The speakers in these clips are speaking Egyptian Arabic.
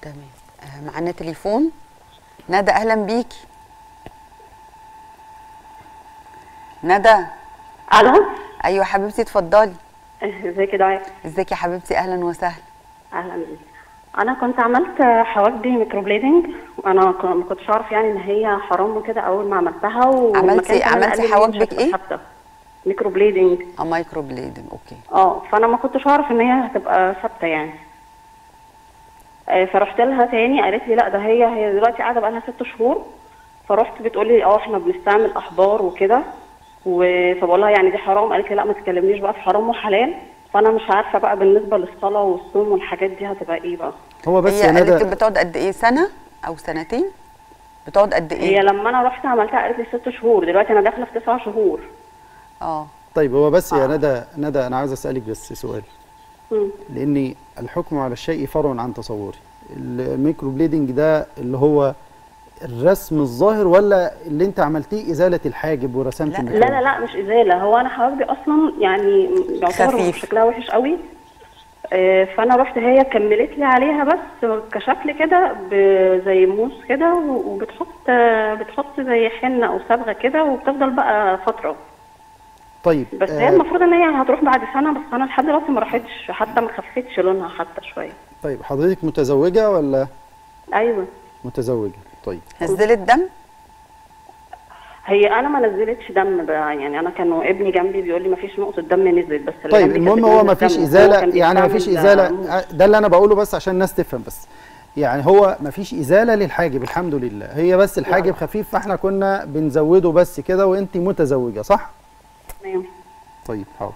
تمام آه، معانا تليفون ندى اهلا بيكي ندى الو ايوه حبيبتي اتفضلي ازيك يا دعاء ازيك يا حبيبتي اهلا وسهلا اهلا بيك انا كنت عملت حواجبي ميكروبليدنج وانا ك- ما كنتش اعرف يعني ان هي حرام وكده اول ما عملتها والمكان عملتي- كمان عملتي قال لي إن هي حواجبك مش هتبقى إيه؟ ثابتة. ميكروبليدنج اه مايكرو بليدنج اوكي اه فانا ما كنتش اعرف ان هي هتبقى ثابته يعني آه، فرحت لها تاني قالت لي لا ده هي هي دلوقتي قاعده بقى لها ست شهور فرحت بتقول لي اه احنا بنستعمل احبار وكده و- فبقول لها يعني دي حرام قالت لي لا ما تكلمنيش بقى في حرام وحلال فانا مش عارفه بقى بالنسبه للصلاه والصوم والحاجات دي هتبقى ايه بقى هو بس هي يا قالت لك ندى بتقعد قد ايه سنه او سنتين بتقعد قد هي ايه لما انا رحت عملتها قالت لي ست شهور دلوقتي انا داخله في تسع شهور اه طيب هو بس يا آه. ندى ندى انا عاوز اسالك بس سؤال مم. لاني الحكم على الشيء فرع عن تصوري الميكرو بليدنج ده اللي هو الرسم الظاهر ولا اللي انت عملتيه ازاله الحاجب ورسمت لا، المكان؟ لا لا لا مش ازاله هو انا حواجبي اصلا يعني يعتبر خفيف. شكلها وحش قوي آه، فانا رحت هي كملت لي عليها بس كشكل كده ب- زي موس كده و- وبتحط آه، بتحط زي حنه او صبغه كده وبتفضل بقى فتره طيب بس هي آه المفروض ان هي هتروح بعد سنه بس انا لحد دلوقتي ما راحتش حتى ما خفتش لونها حتى شويه طيب حضرتك متزوجه ولا ايوه متزوجه؟ طيب نزلت دم هي انا ما نزلتش دم بقى يعني انا كانوا ابني جنبي بيقول لي ما فيش نقطه دم نزلت بس اللي طيب جنبي المهم كانت هو بتنزل ما فيش دم. هو ازاله كان يعني ما فيش بيستعمل، ازاله آه، موس. ده اللي انا بقوله بس عشان الناس تفهم بس يعني هو ما فيش ازاله للحاجب الحمد لله هي بس الحاجب خفيف فاحنا كنا بنزوده بس كده وانت متزوجه صح؟ تمام طيب حاضر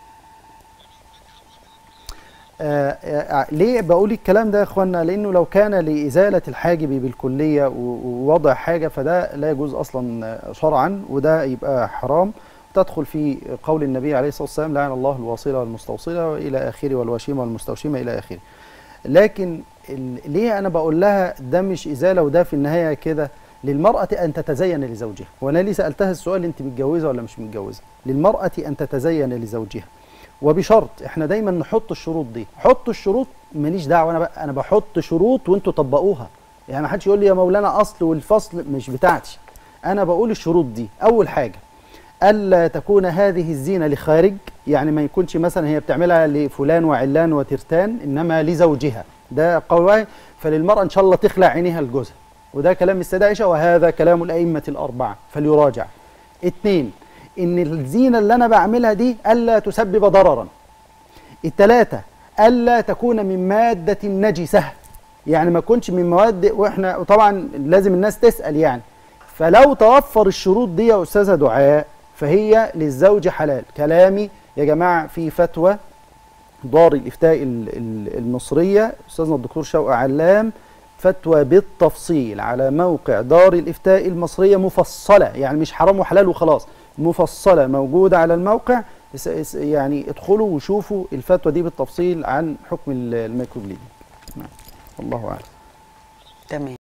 آه آه ليه بقول الكلام ده يا اخوانا لانه لو كان لازاله الحاجب بالكليه و- ووضع حاجه فده لا يجوز اصلا آه، شرعا وده يبقى حرام تدخل في قول النبي عليه الصلاه والسلام لعن الله الواصله والمستوصله والى اخره والوشيمه والمستوشمه الى اخره لكن ال- ليه انا بقول لها ده مش ازاله وده في النهايه كده للمرأة أن تتزين لزوجها وأنا ليه سألتها السؤال أنت متجوزة ولا مش متجوزة للمرأة أن تتزين لزوجها وبشرط احنا دايما نحط الشروط دي حط الشروط ماليش دعوه انا بقى انا بحط شروط وانتوا طبقوها يعني ما حدش يقول لي يا مولانا اصل والفصل مش بتاعتي انا بقول الشروط دي اول حاجه الا تكون هذه الزينه لخارج يعني ما يكونش مثلا هي بتعملها لفلان وعلان وترتان انما لزوجها ده قول واحد فللمراه ان شاء الله تخلع عينيها لجوزها وده كلام السيده عائشه وهذا كلام الائمه الاربعه فليراجع اتنين ان الزينه اللي انا بعملها دي الا تسبب ضررا التلاته الا تكون من ماده نجسه يعني ما تكونش من مواد واحنا وطبعا لازم الناس تسال يعني فلو توفر الشروط دي يا استاذه دعاء فهي للزوج حلال كلامي يا جماعه في فتوى دار الافتاء ال- ال- المصريه استاذنا الدكتور شوقي علام فتوى بالتفصيل على موقع دار الافتاء المصريه مفصله يعني مش حرام وحلال وخلاص مفصله موجوده على الموقع اس- اس- يعني ادخلوا وشوفوا الفتوى دي بالتفصيل عن حكم ال- الميكروبليدنج نعم. والله اعلم تمام